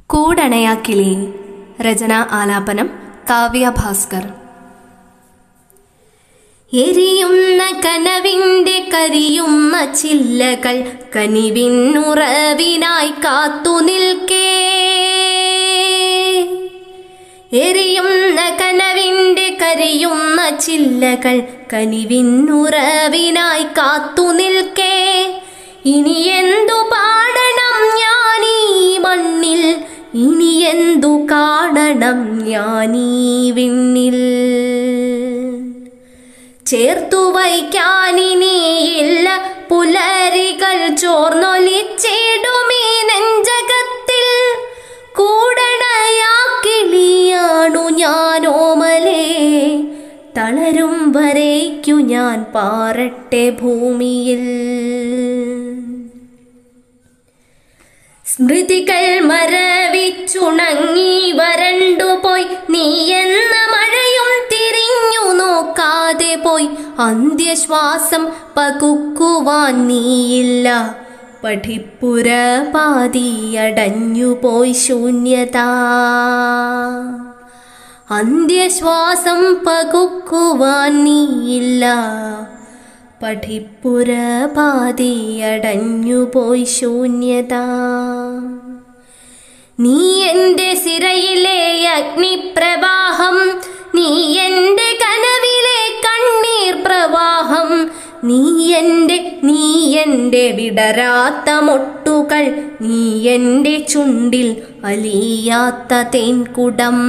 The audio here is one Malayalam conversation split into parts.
കൂടണയാക്കിളി രചന ആലാപനം കാവ്യ ഭാസ്കർ എരിയുന്ന കനവിന്റെ കരിയുന്ന ചില്ലകൾ കനിവിന്നുറവിനായി കാത്തു നിൽക്കേ എരിയുന്ന കനവിന്റെ കരിയുന്ന ചില്ലകൾ കനിവിന്നുറവിനായി കാത്തു നിൽക്കേ ഇനി എന്തു പാടണം ഞാനീ മണ്ണിൽ ഇനി എന്തു കാണണം ഞാനീ വിണ്ണിൽ ചേർത്തു വയ്ക്കാനിനിയില്ല പുലരികൾ ചോർന്നൊലിച്ചിടുമീ നെഞ്ചകത്തിൽ കൂടണയാക്കിളിയാണു ഞാനോമലേ തളരും വരേക്കു ഞാൻ പാറട്ടെ ഭൂമിയിൽ സ്മൃതികൾ മരവിച്ചുണങ്ങി വരണ്ടുപോയി നീ എന്ന മഴയും തിരിഞ്ഞു നോക്കാതെ പോയി അന്ത്യശ്വാസം പകുക്കുവാൻ നീയില്ല പഠിപ്പുര പാതിയടഞ്ഞുപോയി ശൂന്യത അന്ത്യശ്വാസം പകുക്കുവാൻ നീയില്ല പഠിപ്പുര പാതിയടഞ്ഞുപോയി ശൂന്യത നീ എൻ്റെ സിരയിലെ അഗ്നിപ്രവാഹം നീ എൻ്റെ കനവിലെ കണ്ണീർ പ്രവാഹം നീ എൻ്റെ നീ എൻ്റെ വിടരാത്ത മൊട്ടുകൾ നീ എൻ്റെ ചുണ്ടിൽ അലിയാത്ത തേൻകുടം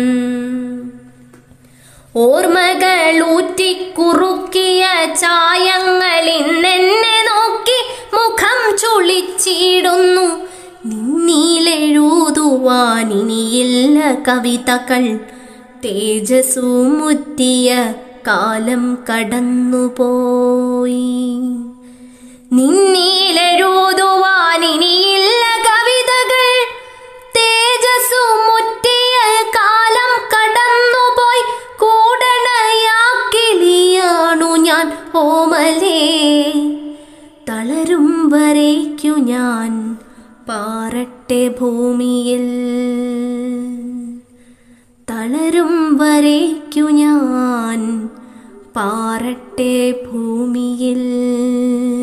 ഓർമ്മകൾ ഊറ്റിക്കുറുക്കിയ ചായങ്ങൾ ഇന്നെന്നെ നോക്കി മുഖം ചുളിച്ചിടുന്നു നിന്നിലെഴുതുവാൻ ഇനിയില്ല കവിതകൾ തേജസ്സു മുറ്റിയ കാലം കടന്നുപോയി നിന്നിലെഴുതുവാൻ ഇനിയില്ല കവിതകൾ തേജസ്സു മുറ്റിയ കാലം കടന്നുപോയി കൂടണയാക്കിളിയാണു ഞാൻ ഓമലേ തളരും വരേക്കു ഞാൻ പാറട്ടെ ഭൂമിയിൽ തളരും വരേക്കു ഞാൻ പാറട്ടെ ഭൂമിയിൽ